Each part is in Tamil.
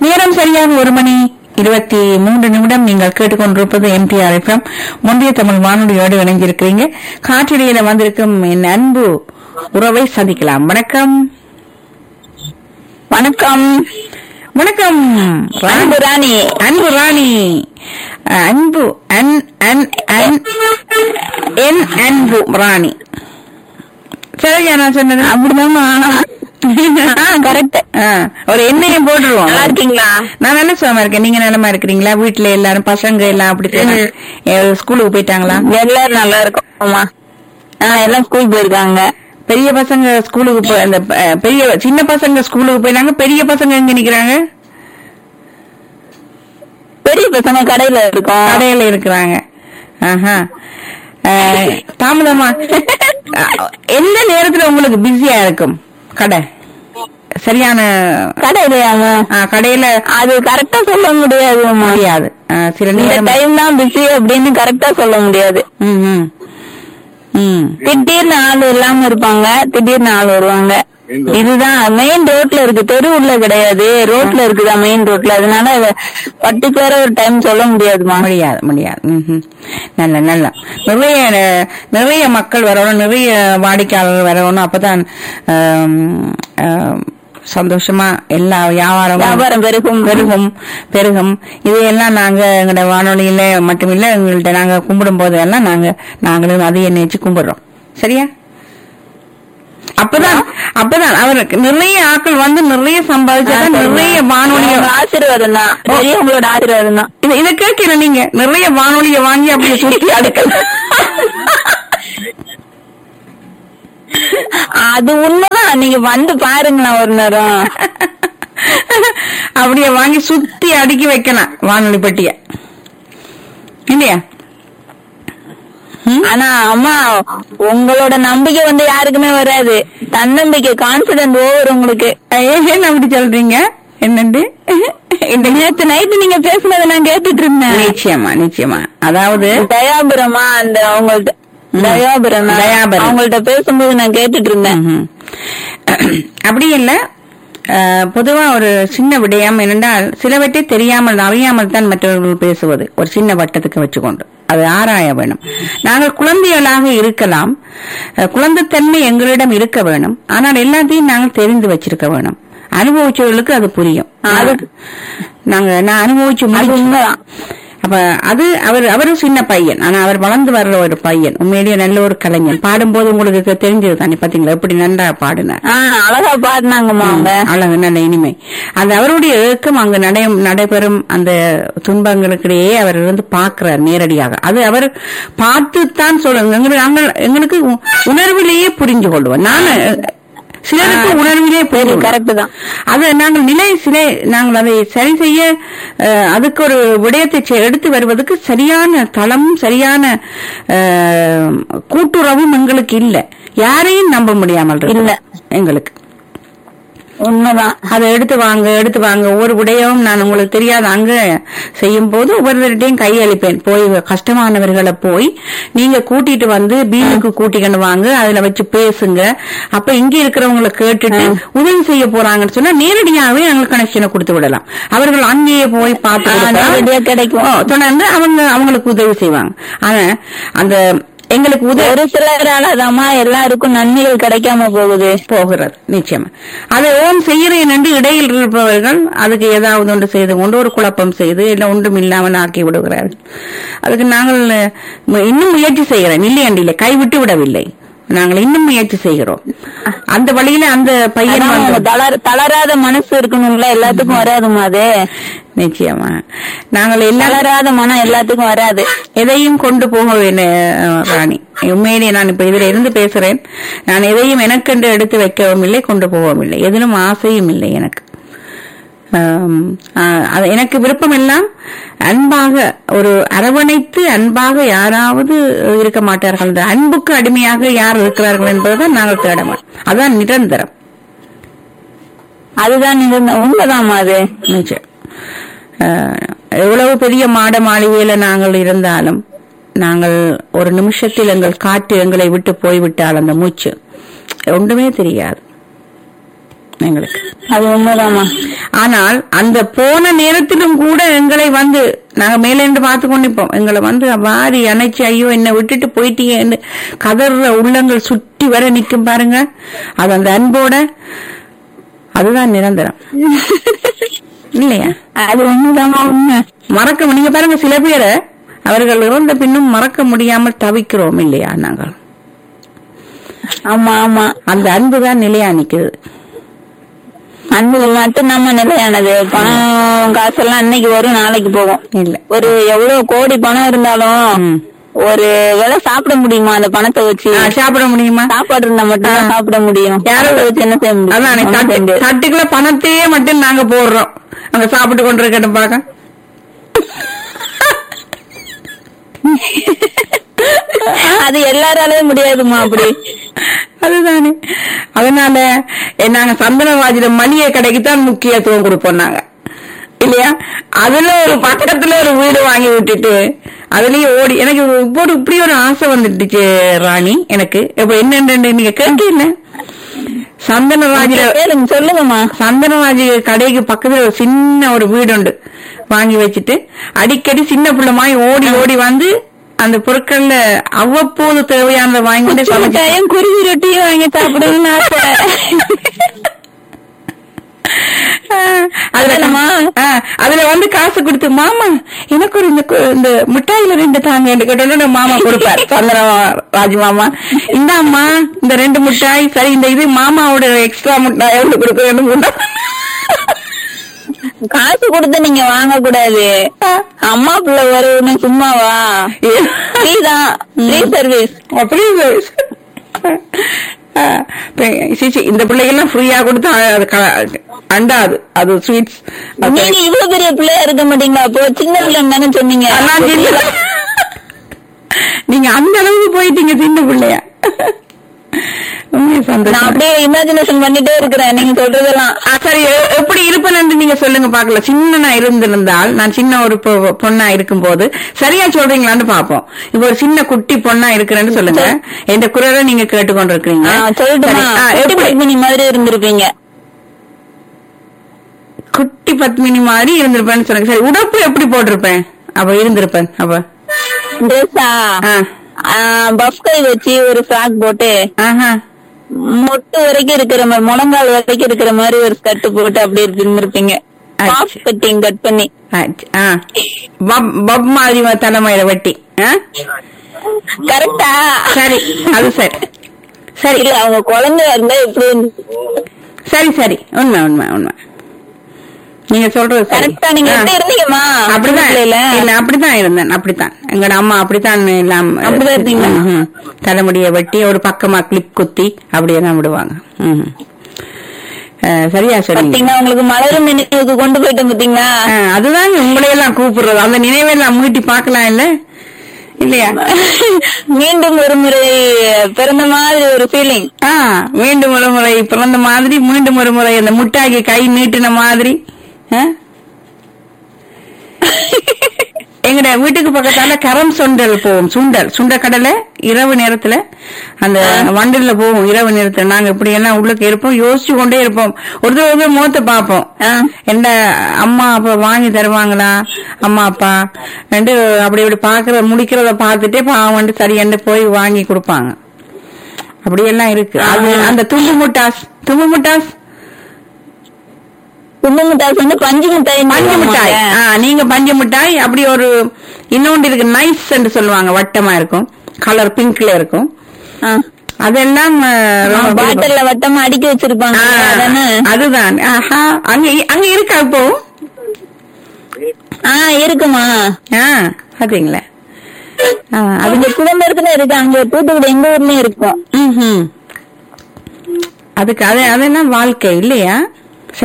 நேரம் சரியாக ஒரு மணி இருபத்தி மூன்று நிமிடம் நீங்கள் கேட்டுக்கொண்டிருப்பது எம்டிஆர் எஃப்எம் முந்தைய தமிழ் வானொலியோடு இணைஞ்சிருக்கிறீங்க காற்றிடையில வந்திருக்கும் என் அன்பு உறவை சந்திக்கலாம் வணக்கம் வணக்கம் வணக்கம் அன்பு ராணி அன்பு ராணி அஹ், அன்பு அன் அன் அன் என் அன்பு ராணி சரியா நான் சொன்னது அப்படிதான் கரெக்ட் ஆ, ஒரு எண்ணெயும் போட்டுருவோம் நல்லா இருக்கீங்களா நான் நல்ல சுகமா இருக்கேன் நீங்க நலமா இருக்கிறீங்களா வீட்டுல எல்லாரும் பசங்க எல்லாம் அப்படி ம். ஏ, ஸ்கூலுக்கு போயிட்டாங்களா எல்லாரும் நல்லா இருக்கும் ஆமா ஆ எல்லாம் ஸ்கூல் போயிருக்காங்க பெரிய பசங்க ஸ்கூலுக்கு போய் அந்த அஹ், பெரிய சின்ன பசங்க ஸ்கூலுக்கு போயிட்டாங்க பெரிய பசங்க எங்க நிக்கிறாங்க பெரிய பசங்க கடையில இருக்கோம் கடையில இருக்கிறாங்க ஆஹா அஹ், தாமதமா அஹ், எந்த நேரத்துல உங்களுக்கு பிஸியா இருக்கும் கடை சரியான கடையிலயாங்க ஆ, கடையில அது கரெக்டா சொல்ல முடியாதுமா முடியாது அஹ், சில இந்த நேரம் டைம் தான் பிஸி அப்படின்னு கரெக்டா சொல்ல முடியாது ம், ம். ம் திடீர்னு ஆள் இல்லாம இருப்பாங்க திடீர்னு ஆள் வருவாங்க இதுதான் மெயின் ரோட்ல இருக்கு தெரு உள்ள கிடையாது ரோட்ல இருக்குதா மெயின் ரோட்ல அதனால பர்டிகுலரா ஒரு டைம் சொல்ல முடியாதுமா முடியாது முடியாது ம்ஹும். நல்ல நல்ல நிறைய அஹ், நிறைய மக்கள் வரணும் நிறைய வாடிக்கையாளர்கள் வரணும் அப்பதான் ஆம், ஆம், சந்தோஷமா எல்லா வியாபாரமும் வியாபாரம் பெருகும் பெருகும் பெருகும் இதையெல்லாம் நாங்க எங்களோட வானொலியில மட்டுமில்ல எங்கள்கிட்ட நாங்க கும்பிடும் போது எல்லாம் நாங்க நாங்களும் அதையே நினைச்சு கும்பிடுறோம் சரியா அப்பதான் அப்பதான் அவருக்கு நிறைய ஆட்கள் வந்து நிறைய சம்பாதிச்சாதான் நிறைய வானொலிய உங்க ஆசீர்வாதம் தான் பெரியவங்களோட ஆசீர்வாதம் தான் இத இத கேட்கிற நீங்க நிறைய வானொலிய வாங்கி அப்படியே சுத்தி அடுக்கலாம் அது உண்மைதான் நீங்க வந்து பாருங்களேன் ஒரு நேரம் அப்படியே வாங்கி சுத்தி அடுக்கி வைக்கலாம் வானொலி பெட்டிய இல்லையா ஆனா அம்மா உங்களோட நம்பிக்கை வந்து யாருக்குமே வராது தன்னம்பிக்கை கான்பிடன்ட் ஓவர் உங்களுக்கு ஏன் அப்படி சொல்றீங்க என்னண்டு இந்த நேத்து நைட்டு நீங்க பேசுனதை நான் கேட்டுட்டு இருந்தேன் நிச்சயமா நிச்சயமா அதாவது தயாபுரமா அந்த அவங்கள்ட்ட ம். தயாபுரம் தயாபுரம். அவங்கள்ட்ட பேசும்போது நான் கேட்டுட்டு இருந்தேன் ம்ஹும். அப்படி இல்ல அஹ், பொதுவா ஒரு சின்ன விடயம் என்னென்றால் சிலவற்றை தெரியாமல் அறியாமல் தான் மற்றவர்கள் பேசுவது ஒரு சின்ன வட்டத்துக்கு வச்சுக்கொண்டு அது ஆராய வேணும் நாங்கள் குழந்தைகளாக இருக்கலாம் அஹ், குழந்தைத்தன்மை எங்களிடம் இருக்க வேணும் ஆனால் எல்லாத்தையும் நாங்கள் தெரிந்து வச்சிருக்க வேணும் அனுபவிச்சவர்களுக்கு அது புரியும் அது நாங்க நான் அனுபவிச்சு அது முடிச்சு உண்மைதான் அப்ப அது அவர் அவரும் சின்ன பையன் ஆனா அவர் வளர்ந்து வர்ற ஒரு பையன் உண்மையிலேயே நல்ல ஒரு கலைஞன் பாடும்போது உங்களுக்கு தெரிஞ்சது தானே பாத்தீங்களா எப்படி நன்றா பாடினார் ஆஹ் அழகா பாடினாங்கம்மா அவங்க அழகு நல்ல இனிமை அந்த அவருடைய ஏக்கம் அங்கு நடை நடைபெறும் அந்த துன்பங்களுக்கிடையே அவர் இருந்து பார்க்கிறார் நேரடியாக அது அவர் பார்த்துத்தான் சொல்லுங்க எங்களுக்கு நாங்கள் எங்களுக்கு உ- உணர்விலேயே புரிஞ்சு கொள்வோம் நான் சிலருக்கு உணர்விலே புரிஞ்சு கரெக்ட் தான் அது நாங்கள் நிலை சிலை நாங்கள் அதை சரி செய்ய அஹ், அதுக்கு ஒரு விடயத்தை செ- எடுத்து வருவதற்கு சரியான தளமும் சரியான அஹ், கூட்டுறவும் எங்களுக்கு இல்ல யாரையும் நம்ப முடியாமல் இருக்கு. இல்ல. எங்களுக்கு உண்மைதான் அதை எடுத்து வாங்க எடுத்து வாங்க ஒவ்வொரு விடயமும் நான் உங்களுக்கு தெரியாத அங்க செய்யும் போது ஒவ்வொருவர்கிட்டையும் கையளிப்பேன் போய் கஷ்டமானவர்களை போய் நீங்க கூட்டிட்டு வந்து பீனுக்கு கூட்டிக்கணும் வாங்க அதுல வச்சு பேசுங்க அப்ப இங்க இருக்கிறவங்களை கேட்டுட்டு உதவி செய்ய போறாங்கன்னு சொன்னா நேரடியாவே எங்களுக்கு கனெக்ஷனை கொடுத்து விடலாம் அவர்கள் அங்கேயே போய் பார்த்து ஆ, கொடுத்தா, நேரடியா கிடைக்கும். ஓ, தொடர்ந்து அவங்க அவங்களுக்கு உதவி செய்வாங்க ஆனா அந்த எங்களுக்கு உதவி ஒரு சிலராலதாம்மா எல்லாருக்கும் நன்மைகள் கிடைக்காம போகுது போகிறது நிச்சயமா அதை ஓம் செய்கிறேன் என்று இடையில் இருப்பவர்கள் அதுக்கு ஏதாவது ஒன்று செய்து கொண்டு ஒரு குழப்பம் செய்து இல்லை ஒன்றும் இல்லாமல் ஆக்கி விடுகிறார்கள் அதுக்கு நாங்கள் அஹ், இன்னும் முயற்சி செய்கிறோம் இல்லை கைவிட்டு விடவில்லை நாங்கள் இன்னும் முயற்சி செய்கிறோம் அந்த வழியில அந்த பையன் அதான் வந்து தளர தளராத மனசு இருக்கணும்ல எல்லாத்துக்கும் வராதுமா அது நிச்சயமா நாங்கள் எல்லா தளராத மனம் எல்லாத்துக்கும் வராது எதையும் கொண்டு போக வேணும் ராணி உண்மையிலேயே நான் இப்ப இதுல இருந்து பேசுறேன் நான் எதையும் எனக்கென்று எடுத்து வைக்கவும் இல்லை கொண்டு போகவும் இல்லை எதிலும் ஆசையும் இல்லை எனக்கு ஆம், ஆ, அது எனக்கு விருப்பம் எல்லாம் அன்பாக ஒரு அரவணைத்து அன்பாக யாராவது இருக்க மாட்டார்கள் அந்த அன்புக்கு அடிமையாக யார் இருக்கிறார்கள் என்பதுதான் நாங்கள் தேட மாட்டோம் அதான் நிரந்தரம் அதுதான் நீங்க உண்மைதாம்மா அது நிச்சயம் அஹ், எவ்வளவு பெரிய மாட மாளிகையில நாங்கள் இருந்தாலும் நாங்கள் ஒரு நிமிஷத்தில் எங்கள் காற்று எங்களை விட்டு போய்விட்டால் அந்த மூச்சு ஒன்றுமே தெரியாது எங்களுக்கு அது உண்மைதாம்மா ஆனால் அந்த போன நேரத்திலும் கூட எங்களை வந்து நாங்க மேல இருந்து பார்த்து கொண்டிருப்போம் எங்களை வந்து வாரி அணைச்சு ஐயோ என்னை விட்டுட்டு போயிட்டீங்கன்னு கதற உள்ளங்கள் சுற்றி வர நிக்கும் பாருங்க அது அந்த அன்போட அதுதான் நிரந்தரம் இல்லையா அது ஒண்ணுதாம்மா உண்மை மறக்க நீங்க பாருங்க சில பேரை அவர்கள் இறந்த பின்னும் மறக்க முடியாமல் தவிக்கிறோம் இல்லையா நாங்கள் ஆமா ஆமா அந்த அன்பு தான் நிலையா நிக்குது அன்பு மட்டும் நம்ம நிலையானது பணம் காசெல்லாம் இன்னைக்கு வரும் நாளைக்கு போகும் இல்ல ஒரு எவ்வளவு கோடி பணம் இருந்தாலும் ம். ஒரு வேளை சாப்பிட முடியுமா அந்த பணத்தை வச்சு ஆ, சாப்பிட முடியுமா சாப்பாடு இருந்தா மட்டும் தான் சாப்பிட முடியும் யாரும் பணத்தை வச்சு என்ன செய்ய முடியும் அதானே ஒண்ணும் செய்ய தட்டு முடியாது. தட்டுக்குள்ள பணத்தையே மட்டும் நாங்க போடுறோம் அங்க சாப்பிட்டு கொண்டு இருக்கட்டும் பாக்க அது எல்லாராலையும் முடியாதுமா அப்படி அதுதானே அதனால எ, நாங்க சந்தனவாஜில மளிகை கடைக்கு தான் முக்கியத்துவம் கொடுப்போம் நாங்க இல்லையா அதுல ஒரு பக்கத்துல ஒரு வீடு வாங்கி விட்டுட்டு அதுலயே ஓடி எனக்கு இப்போ இப்படி ஒரு ஆசை வந்துட்டுச்சு ராணி எனக்கு இப்ப என்னன்னு நீங்க கேட்டீங்க சந்தனராஜில கேளுங்க சொல்லுங்கம்மா சந்தனராஜ் கடைக்கு பக்கத்துல ஒரு சின்ன ஒரு வீடு உண்டு வாங்கி வச்சுட்டு அடிக்கடி சின்ன பிள்ளைமாய் ஓடி ஓடி வந்து அந்த பொருட்கள்ல அவ்வப்போது தேவையானதை வாங்கி கொண்டு சமைச்சு மிட்டாயும் குருவி ரொட்டியும் வாங்கி சாப்பிடணும்னு ஆசை அதுல அதுலம்மா? ஆ, அதுல வந்து காசு கொடுத்து மாமா எனக்கு ஒரு இந்த கு- இந்த மிட்டாயில ரெண்டு தாங்க என்று கேட்டோன்னு மாமா கொடுப்பார் சந்திர ராஜ் மாமா இந்தாம்மா இந்த ரெண்டு மிட்டாய் சரி இந்த இது மாமாவோட எக்ஸ்ட்ரா மிட்டாய் எவ்வளவு கொடுக்க காசு கொடுத்து நீங்க வாங்க கூடாது அம்மா பிள்ளை வருவன்னு சும்மாவா ஃப்ரீ தான் ஃப்ரீ சர்வீஸ் அப்படி சிச்சி இந்த பிள்ளைகள்லாம் ஃப்ரீயா கொடுத்தா அது க- அண்டாது அது ஸ்வீட்ஸ் நீங்க இவ்வளவு பெரிய பிள்ளையா இருக்க மாட்டீங்களா அப்போ சின்ன பிள்ளைன்னு தானே சொன்னீங்க நீங்க அந்த அளவுக்கு போயிட்டீங்க சின்ன பிள்ளையா உண்மையா நான் சந்தோஷம் அப்படியே இமேஜினேஷன் பண்ணிட்டே இருக்கிறேன் நீங்க சொல்றதெல்லாம் ஆ, சரி எ- எப்படி இருப்பேன்னு நீங்க சொல்லுங்க பாக்கல சின்ன நான் இருந்திருந்தால் நான் சின்ன ஒரு பொ- பொண்ணா இருக்கும்போது சரியா சொல்றீங்களான்னு பாப்போம் இப்ப ஒரு சின்ன குட்டி பொண்ணா இருக்கிறேன்னு சொல்லுங்க எந்த குரலை நீங்க கேட்டுக்கொண்டிருக்கீங்க ஆ, சொல்லட்டுமா சரி, ஆ, குட்டி எப்படி பத்மினி மாதிரி இருந்திருப்பீங்க குட்டி பத்மினி மாதிரி இருந்திருப்பேன்னு சொல்லுங்க சரி உடப்பு எப்படி போட்டிருப்பேன் அப்ப இருந்திருப்பேன் அப்ப ட்ரெஸ்ஸா ஆ. பஃப் கை வச்சு ஒரு ஃப்ராக் போட்டு ஆஹா மொட்டு வரைக்கும் இருக்கிற மாதிரி முழங்கால் வரைக்கும் இருக்கிற மாதிரி ஒரு ஸ்கர்ட் போட்டு அப்படி இருந்திருப்பீங்க ஆச்சு. பாப் கட்டிங் கட் பண்ணி ஆச்சு. ஆ. பப் பப் மாதிரி வ- தலைமையில வெட்டி ஆ? கரெக்டா சரி அது சரி சரி இல்ல அவங்க குழந்தையா இருந்தா எப்படி சரி சரி உண்மை உண்மை உண்மை நீங்க சொல்றது சரி. கரெக்டா நீங்க ஆ. எப்படி இருந்தீங்கம்மா அப்படிதான் இல்ல இல்ல அப்படித்தான் இருந்தேன் அப்படித்தான் எங்கட அம்மா அப்படித்தான் எல்லாம் அப்படிதான் இருந்தீங்களா? ம்ஹும். தலைமுடிய வெட்டி ஒரு பக்கமா கிளிப் குத்தி அப்படியே தான் விடுவாங்க ம்ஹும். அஹ், சரியா சொன்னீங்க பாத்தீங்களா உங்களுக்கு மலரும் நினைவுக்கு கொண்டு போயிட்டேன் பாத்தீங்களா அஹ், அதுதான் உங்களையெல்லாம் கூப்பிடுறது அந்த நினைவெல்லாம் மீட்டி பார்க்கலாம் இல்ல இல்லையா மீண்டும் ஒரு முறை பிறந்த மாதிரி ஒரு ஃபீலிங் ஆ மீண்டும் ஒரு முறை பிறந்த மாதிரி மீண்டும் ஒரு முறை அந்த முட்டாகி கை நீட்டின மாதிரி ஆ? எங்கட வீட்டுக்கு பக்கத்தால கரம் சுண்டல் போவோம் சுண்டல் சுண்டக்கடலை இரவு நேரத்துல அந்த வண்டல்ல போவோம் இரவு நேரத்துல நாங்க இப்படி எல்லாம் உள்ளுக்கு இருப்போம் யோசிச்சு கொண்டே இருப்போம் ஒரு தடவை முகத்தை பார்ப்போம் என்ன அம்மா அப்பா வாங்கி தருவாங்களா அம்மா அப்பா ரெண்டு அப்படி இப்படி பாக்குற முடிக்கிறத பார்த்துட்டே பாவம் சரி என்று போய் வாங்கி கொடுப்பாங்க அப்படியெல்லாம் இருக்கு அது அந்த தும்பு முட்டாஸ் தும்பு முட்டாஸ் கும்பு மிட்டாய் வந்து பஞ்சு மிட்டாய் பஞ்சு மிட்டாய் ஆ, நீங்க பஞ்சு மிட்டாய் அப்படி ஒரு இன்னொன்று இருக்கு நைஸ் என்று சொல்லுவாங்க வட்டமா இருக்கும் கலர் பிங்க்ல இருக்கும் அதெல்லாம் ஆ, ரொம்ப பிடிக்கும். பாட்டில்ல வட்டமா அடிக்க வச்சிருப்பாங்க ஆ, அதானே அதுதான் ஆஹா அங்க அங்க இருக்கா இப்போ ஆ இருக்குமா ஆ பாத்தீங்களா ஆ, அது அதுங்க சிதம்பரத்துல இருக்கு அங்க தூத்துக்குடி எங்க ஊர்லயும் இருக்கும் ம்ஹும். அதுக்கு அது அதெல்லாம் வாழ்க்கை இல்லையா ச்சே.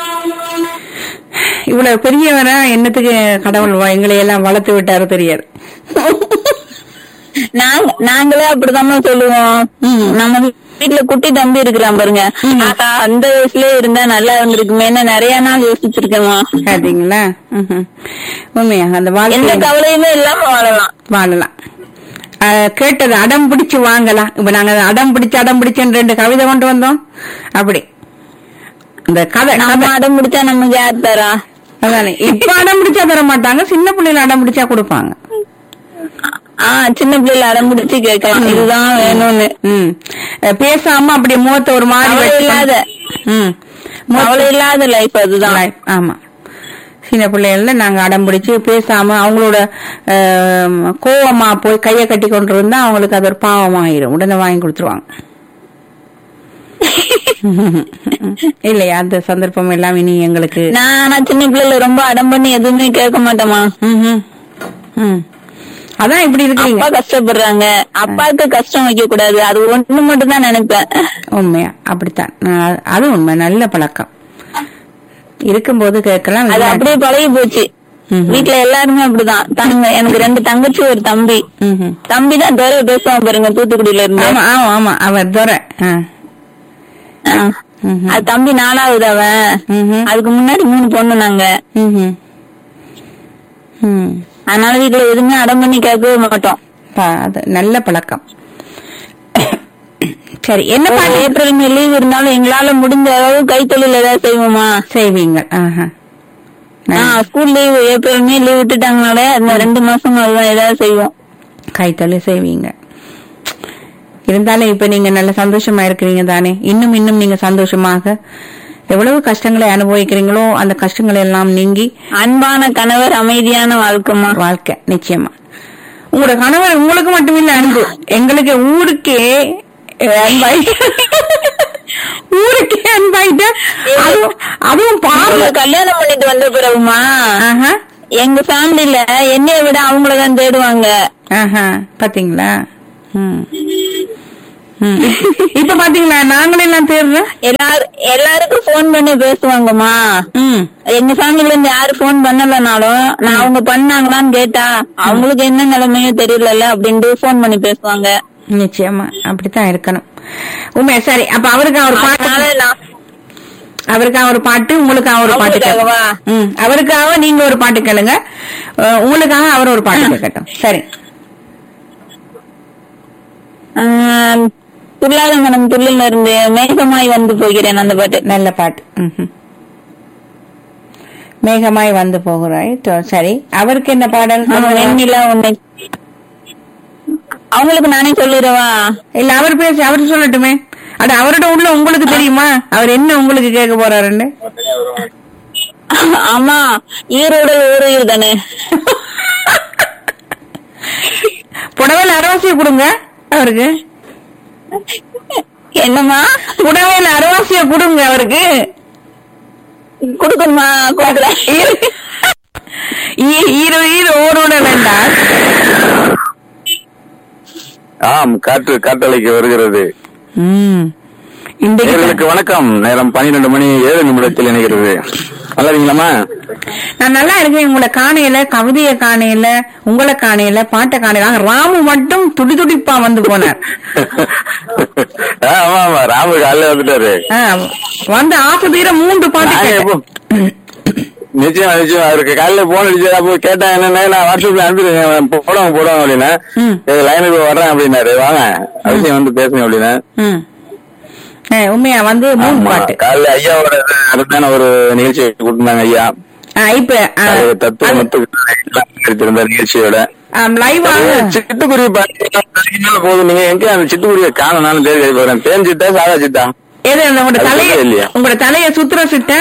இவ்வளவு பெரியவரா என்னத்துக்கு கடவுள் வ- எங்களை எல்லாம் வளர்த்து விட்டாரு தெரியாது நாங்க நாங்களே அப்படிதான் சொல்லுவோம் நம்ம வீட்டுல குட்டி தம்பி இருக்கிறான் பாருங்க ஆகா, அந்த வயசுலயே இருந்தா நல்லா இருந்திருக்குமேன்னு நிறைய நாள் யோசிச்சிருக்கேமா பாத்தீங்களா ம்ஹும். உண்மையா அந்த எந்த வாழ்க்கை கவலையுமே இல்லாம வாழலாம் வாழலாம் அஹ், கேட்டது அடம் பிடிச்சு வாங்கலாம் இப்ப நாங்க அடம் பிடிச்சு அடம் பிடிச்சுன்னு ரெண்டு கவிதை கொண்டு வந்தோம் அப்படி இந்த கதை நம்ம கதை அடம் பிடிச்சா நமக்கு யார் தரா அதானே இப்ப அடம் பிடிச்சா தர மாட்டாங்க சின்ன பிள்ளைல அடம் பிடிச்சா கொடுப்பாங்க ஆஹ் சின்ன பிள்ளைல அடம் பிடிச்சு கேட்கலாம் இதுதான் வேணும்னு ம் அஹ் பேசாம அப்படி முகத்தை ஒரு மாதிரி கவலை வச்சு- இல்லாத. ம் கவலை இல்லாத லைஃப் அதுதான் Life, ஆமா சின்ன பிள்ளைகள்ல நாங்க அடம் பிடிச்சு பேசாம அவங்களோட ஆம், கோவமா போய் கைய கட்டி கொண்டு இருந்தா அவங்களுக்கு அது ஒரு பாவமாயிரும் உடனே வாங்கி கொடுத்துருவாங்க இல்லையா அந்த சந்தர்ப்பம் எல்லாம் இனி எங்களுக்கு நான் ஆனா சின்ன பிள்ளைல ரொம்ப அடம் பண்ணி எதுவுமே கேட்க மாட்டேமா ம்ஹும். ம். அதான் இப்படி இருக்கீங்க அப்பா கஷ்டப்படுறாங்க அப்பாவுக்கு கஷ்டம் வைக்க கூடாது அது ஒண்ணு மட்டும் தான் நினைப்பேன் உண்மையா அப்படித்தான் நான் அது உண்மை நல்ல பழக்கம் இருக்கும்போது கேட்கலாம் அது அப்படியே பழகி போச்சு ம்ஹும். வீட்ல எல்லாருமே அப்படிதான் தங்க எனக்கு ரெண்டு தங்கச்சி ஒரு தம்பி ம்ஹும். தம்பி தான் தோற பேசுவான் பாருங்க தூத்துக்குடியில இருந்து ஆமா ஆமா ஆமா அவர் துரை ஆ. ஆ. ம்ஹும். அது தம்பி நாலாவது அவன் ம்ஹும். அதுக்கு முன்னாடி மூணு பொண்ணு நாங்க ம்ஹும். ம். அதனால வீட்ல எதுவுமே அடம் பண்ணி கேட்கவே மாட்டோம் பா- அது நல்ல பழக்கம் சரி என்ன ஒரு பாட்டு ஏப்ரல் மே லீவ் இருந்தாலும் எங்களால முடிஞ்ச அளவு கைத்தொழில் ஏதாவது செய்வோமா செய்வீங்க ஆஹா. ஆஹ் school leave April May leave விட்டுட்டாங்கனாலே அந்த ரெண்டு மாசம் அதுதான் ஏதாவது செய்வோம் கைத்தொழில் செய்வீங்க இருந்தாலும் இப்ப நீங்க நல்ல சந்தோஷமா இருக்கிறீங்க தானே இன்னும் இன்னும் நீங்க சந்தோஷமாக எவ்வளவு கஷ்டங்களை அனுபவிக்கிறீங்களோ அந்த கஷ்டங்களை எல்லாம் நீங்கி அன்பான கணவர் அமைதியான வாழ்க்கைமா வாழ்க்கை நிச்சயமா உங்களோட கணவர் உங்களுக்கு மட்டுமில்ல அன்பு எங்களுக்கு ஊருக்கே அஹ், அன்பாயிட்டு ஊருக்கே அன்பாயிட்டு அதுவும் அதுவும் பாருங்க அவங்க கல்யாணம் பண்ணிட்டு வந்த பிறகுமா ஆஹா எங்க ஃபேமிலில என்னைய விட அவங்கள தான் தேடுவாங்க ஆஹா பாத்தீங்களா ம். ம். இப்ப பாத்தீங்களா நாங்களே எல்லாம் தேடுறோம் எல்லாரும் எல்லாருக்கும் ஃபோன் பண்ணி பேசுவாங்கம்மா ம் எங்க ஃபேமிலில இருந்து யாரு ஃபோன் பண்ணலனாலும் நான் அவங்க பண்ணாங்களான்னு கேட்டா அவங்களுக்கு என்ன நிலைமையோ தெரியல அப்படின்ட்டு ஃபோன் பண்ணி பேசுவாங்க நிச்சயமா அப்படித்தான் இருக்கணும் உண்மை சரி அப்ப அவருக்கு ஒரு பாட்டு அதனால நான் அவருக்காக ஒரு பாட்டு உங்களுக்காக ஒரு பாட்டு கேட்கணும். அவருக்காகவா? ம் அவருக்காக நீங்க ஒரு பாட்டு கேளுங்க அஹ், உங்களுக்காக அவர் ஒரு பாட்டு கேட்கட்டும் சரி ஆஹ், துள்ளாத மனம் துள்ளில் இருந்து மேகமாய் வந்து போகிறேன் அந்த பாட்டு நல்ல பாட்டு ம்ஹும். மேகமாய் வந்து போகிறாய் தொ- சரி அவருக்கு என்ன பாடல் ஆமா, வெண்ணிலா உன்னை அவங்களுக்கு நானே சொல்லிடுவா இல்ல அவர் பேசி அவர் சொல்லட்டுமே அட அவரோட உள்ள உங்களுக்கு தெரியுமா அவர் என்ன உங்களுக்கு கேட்க போறாருன்னு ஆமா ஈரோடு ஊரையூர் தானே புடவையில அரவாசியை கொடுங்க அவருக்கு என்னம்மா புடவையில அரவாசியை கொடுங்க அவருக்கு குடுக்கணுமா குடுக்குறேன் ஈ- ஈரோ ஈரோ ஓரோட வேண்டாம் ஆம் காற்று காற்றலைக்கு வருகிறது ம். இன்றைக்கு நேர்களுக்கு வணக்கம் நேரம் பன்னிரண்டு மணி ஏழு நிமிடத்தில் இணைகிறது நல்லா இருக்கீங்களாம்மா நான் நல்லா இருக்கேன் உங்களை காணையில கவிதைய காணையில உங்களை காணையில பாட்டை காணையில ஆனா ராமு மட்டும் துடி துடிப்பா வந்து போனார் ஆ, ஆமா ஆமா ராமு காலையில வந்துட்டாரு ஆ, வந்து ஆசை தீர மூன்று பாட்டு நாங்க கேட்டேன். எப்போ நிச்சயம் நிச்சயம் அவருக்கு காலையில போன் அடிச்சு அப்போ கேட்டேன் என்னன்னா நான் வாட்ஸ்அப்ல அனுப்பிடுங்க போடுவோம் போடுவோம் அப்படின்னா ம். "ஏய், லைனுக்கு வர்றேன் அப்படின்னாரு வாங்க அவசியம் வந்து பேசுங்க அப்படின்னா ம். ஏ, உண்மையா வந்து மூணு ஆமா, பாட்டு காலைல ஐயாவோட இது அருமையான ஒரு நிகழ்ச்சி கொடுத்திருந்தாங்க ஐயா ஆ, இப்ப அது தத்துவ முத்து எடுத்திருந்த நிகழ்ச்சியோட லைவா சிட்டுக்குருவி பாத்தீங்கன்னா போதும் நீங்க எங்க அந்த சிட்டுக்குருவியை காணனாலும் தேடி தேடி போறேன் தேன் சிட்டா சாதா சிட்டா எது அந்த உங்களோட அது தலைய சொல்லவே இல்லையா? உங்களோட தலைய சுத்துற சிட்ட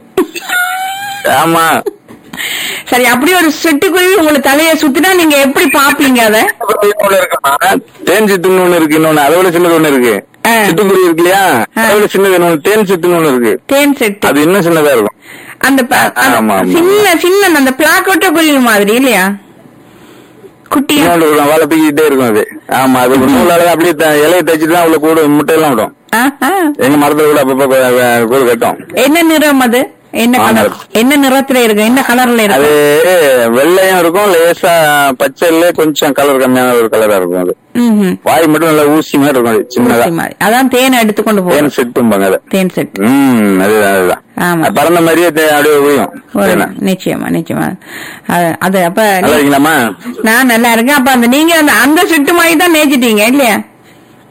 ஆமா சரி அப்படி ஒரு சிட்டுக்குருவி உங்களோட தலைய சுத்தினா நீங்க எப்படி பாப்பீங்க அத ஒண்ணு இருக்குமா தேன் சிட்டுன்னு ஒண்ணு இருக்கு இன்னொன்னு அதை விட சின்னது ஒண்ணு இருக்கு ஆ. சிட்டுக்குருவி இருக்கு இல்லையா ஆ. அதை விட சின்னது இன்னொன்னு தேன் சிட்டுன்னு ஒண்ணு இருக்கு தேன் செட்டு அது இன்னும் சின்னதா இருக்கும் அந்த ப- அந்த ஆமா, ஆமா. சின்ன சின்ன அந்த பிளாக்கோட்ட குருவி மாதிரி இல்லையா குட்டியா இன்னொன்று இருக்கும் வாழை தூக்கிட்டே இருக்கும் அது ஆமா அது ஒரு நூலால அப்படியே த- இலையை தைச்சிட்டு தான் அவ்வளவு கூடு முட்டையெல்லாம் விடும் ஆஹா. எங்க மரத்துல கூட அப்பப்ப கூ- வே- கூடு கட்டும் என்ன நிறம் அது என்ன ஆமா. கலர் என்ன நிறத்துல இருக்கு என்ன கலர்ல அது இருக்கு வெள்ளையும் இருக்கும் லேசா பச்சைல கொஞ்சம் கலர் கம்மியான ஒரு கலரா இருக்கும் அது ம்ஹும். வாய் மட்டும் நல்லா ஊசி மாதிரி இருக்கும் அது சின்னதா ஊசி மாதிரி. அதான் தேனை எடுத்து கொண்டு தேன் போகும் செட்டும்பாங்க அதை தேன் செட் ம் அதுதான் அதுதான் ஆமா. அது பறந்த மாதிரியே தே- அப்படியே உயும் ஒரு- தேனை. நிச்சயமா நிச்சயமா அது- அது அப்ப நல்லா இருக்கீங்களாம்மா நான் நல்லா இருக்கேன் அப்ப அந்த நீங்க அந்த அந்த செட்டு மாதிரி தான் நேச்சிட்டீங்க இல்லையா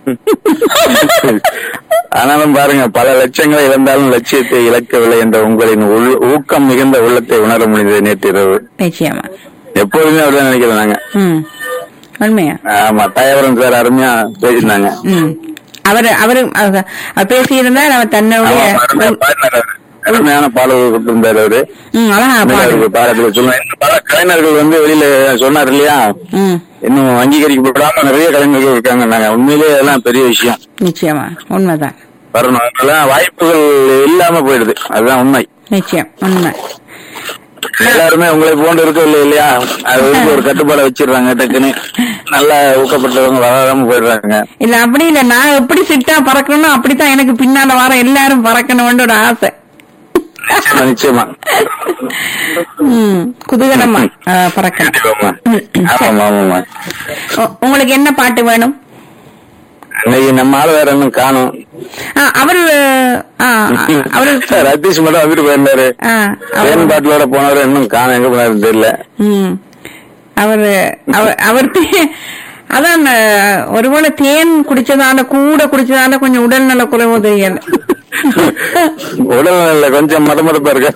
ஆனாலும் பாருங்க பல லட்சங்களை இழந்தாலும் லட்சியத்தை இழக்கவில்லை என்ற உங்களின் உள்- ஊக்கம் மிகுந்த உள்ளத்தை உணர முடிந்தது நேற்று இரவு நிச்சயமா எப்போதுமே அப்படிதான் நினைக்கிறோம் நாங்க ம் உண்மையா ஆமா தயவரம் சார் அருமையா பேசினாங்க ம் அவர் அவரு அவர் அவர் பேசியிருந்தா நம்ம தன்னுடைய ஆமா, அருமையா பாடினார் அவரு. அருமையான பாடல்கள் கொடுத்திருந்தாரு அவரு ம் அழகா பாடு அவருக்கு பாடத்துக்கு சொல்லுவேன் பல கலைஞர்கள் வந்து வெளியில சொன்னார் இல்லையா ம் இன்னும் அங்கீகரிக்கப்படாம நிறைய கலைஞர்கள் இருக்காங்க நாங்க உண்மையிலேயே அதெல்லாம் பெரிய விஷயம் நிச்சயமா உண்மைதான் வரணும் அதெல்லாம் வாய்ப்புகள் இல்லாம போயிடுது அதுதான் உண்மை நிச்சயம் உண்மை எல்லாருமே உங்களை போன்று இருக்கவில்லை இல்லையா அது வந்து ஒரு கட்டுப்பாடை வச்சிடுறாங்க டக்குன்னு நல்லா ஊக்கப்பட்டவங்க வராம போயிடுறாங்க இல்ல அப்படி இல்ல நான் எப்படி சிட்டா பறக்கணும்னோ அப்படித்தான் எனக்கு பின்னால வர எல்லாரும் பறக்கணும்னு ஒரு ஆசை நிச்சயமா, நிச்சயமா ம் குதூகலமா ஆ, பறக்கணும் கண்டிப்பாமா ஆமாமா ஆமாமா உ- உங்களுக்கு என்ன பாட்டு வேணும் இன்னைக்கு நம்ம ஆள் வேற இன்னும் காணும் ஆ, அவர் ஆ, அவர் ரத்தீஷ் மட்டும் வந்துட்டு போயிருந்தாரு ஆ, அவர் தேன் பாட்டிலோட போனவர் இன்னும் காணும் எங்க போனாரு தெரியல ம் அவர் அவர் அவர் தே- அதான் அஹ், ஒருவேளை தேன் குடிச்சதால கூட குடிச்சதால கொஞ்சம் உடல்நல குறைவோ தெரியல உடல் நல்ல கொஞ்சம் மடமடப்பா இருக்க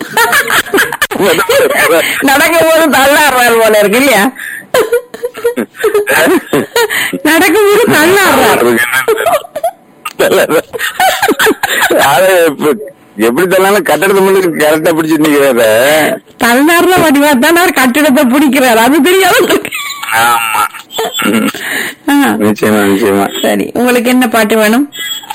நடக்கும் போது தள்ளாடுறாரு போல இருக்கு இல்லையா நடக்கும் போது தள்ளாடுறாரு அது இப்ப எப்படி தரலாம் கட்டடத்தை மட்டும் கரெக்டா பிடிச்சிட்டு நிக்கிறாரு தள்ளாடுற வடிவா தான் அவர் கட்டிடத்தை பிடிக்கிறாரு அது தெரியாது உங்களுக்கு. ஆமா ம். ஆ, நிச்சயமா நிச்சயமா சரி உங்களுக்கு என்ன பாட்டு வேணும்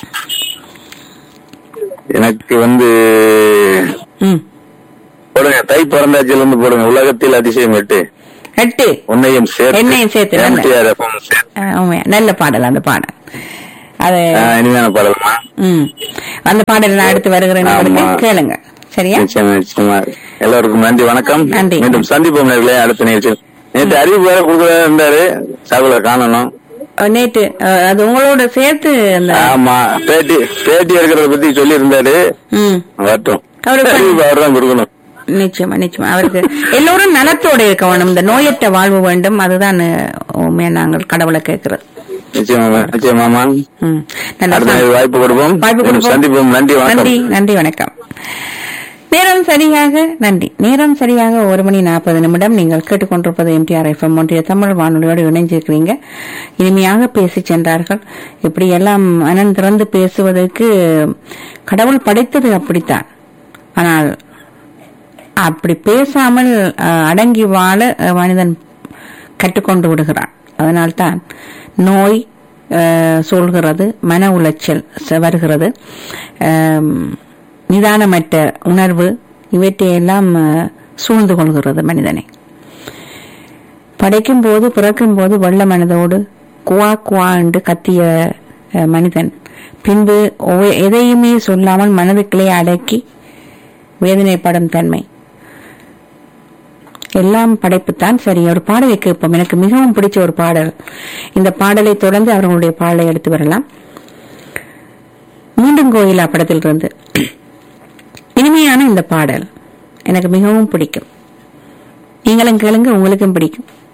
எனக்கு வந்து ம் போடுங்க தை பிறந்தாச்சில இருந்து போடுங்க உலகத்தில் அதிசயம் எட்டு எட்டு உன்னையும் சேர்த்து என்னையும் சேர்த்து, நல்ல. MTR FM சேர்த்து. ஆ, உண்மையா நல்ல பாடல் அந்த பாடல் அது ஆ, இனிமையான பாடல்மா ம் அந்த பாடல் நான் அடுத்து வருகிறேன் உங்களுக்கு ஆமா. கேளுங்க சரியா நிச்சயமா நிச்சயமா எல்லாருக்கும் நன்றி வணக்கம் நன்றி. மீண்டும் சந்திப்போம் நேர்களே அடுத்த நிகழ்ச்சி நேற்று அறிவிப்பு வேற கொடுக்கறதா இருந்தாரு சகல காணணும் அஹ் நேற்று அஹ், அது உங்களோட சேர்த்து அந்த ஆமா பேட்டி பேட்டி எடுக்கிறத பத்தி சொல்லி இருந்தாரு ம் வரட்டும் அவருக்கு அறிவிப்பு அவர் தான் கொடுக்கணும் நிச்சயமா நிச்சயமா அவருக்கு எல்லோரும் நலத்தோட இருக்க வேணும் இந்த நோயற்ற வாழ்வு வேண்டும் அதுதான் அஹ், உண்மையா நாங்கள் கடவுளை கேட்கிறது நிச்சயமா நிச்சயமாமா ம் நல்லா அடுத்த சா- நாள் வாய்ப்பு கொடுப்போம் வாய்ப்பு மீண்டும் கொடுப்போம். சந்திப்போம் நன்றி வணக்கம் நன்றி நன்றி வணக்கம் நேரம் சரியாக நன்றி நேரம் சரியாக ஒரு மணி நாற்பது நிமிடம் நீங்கள் கேட்டுக்கொண்டிருப்பது எம்டிஆர் எஃப்எம் ஒன்றிய தமிழ் வானொலியோடு இணைஞ்சிருக்கிறீங்க இனிமையாக பேசி சென்றார்கள் இப்படி எல்லாம் மனம் திறந்து பேசுவதற்கு கடவுள் படைத்தது அப்படித்தான் ஆனால் அப்படி பேசாமல் அஹ், அடங்கி வாழ அஹ், மனிதன் கற்றுக்கொண்டு விடுகிறான் அதனால்தான் நோய் அஹ், சூழ்கிறது மன உளைச்சல் ச- வருகிறது அம், நிதானமற்ற உணர்வு இவற்றையெல்லாம் அஹ், சூழ்ந்து கொள்கிறது மனிதனை படைக்கும் போது பிறக்கும் போது வெள்ள மனதோடு குவா குவா என்று கத்திய அஹ், மனிதன் பின்பு ஒ- எதையுமே சொல்லாமல் மனதுக்குள்ளே அடக்கி வேதனைப்படும் தன்மை எல்லாம் படைப்புத்தான் சரி ஒரு பாடலை கேட்போம் எனக்கு மிகவும் பிடிச்ச ஒரு பாடல் இந்த பாடலை தொடர்ந்து அவர்களுடைய பாடலை எடுத்து வரலாம் மீண்டும் கோயிலா படத்திலிருந்து இனிமையான இந்த பாடல் எனக்கு மிகவும் பிடிக்கும் நீங்களும் கேளுங்க உங்களுக்கும் பிடிக்கும்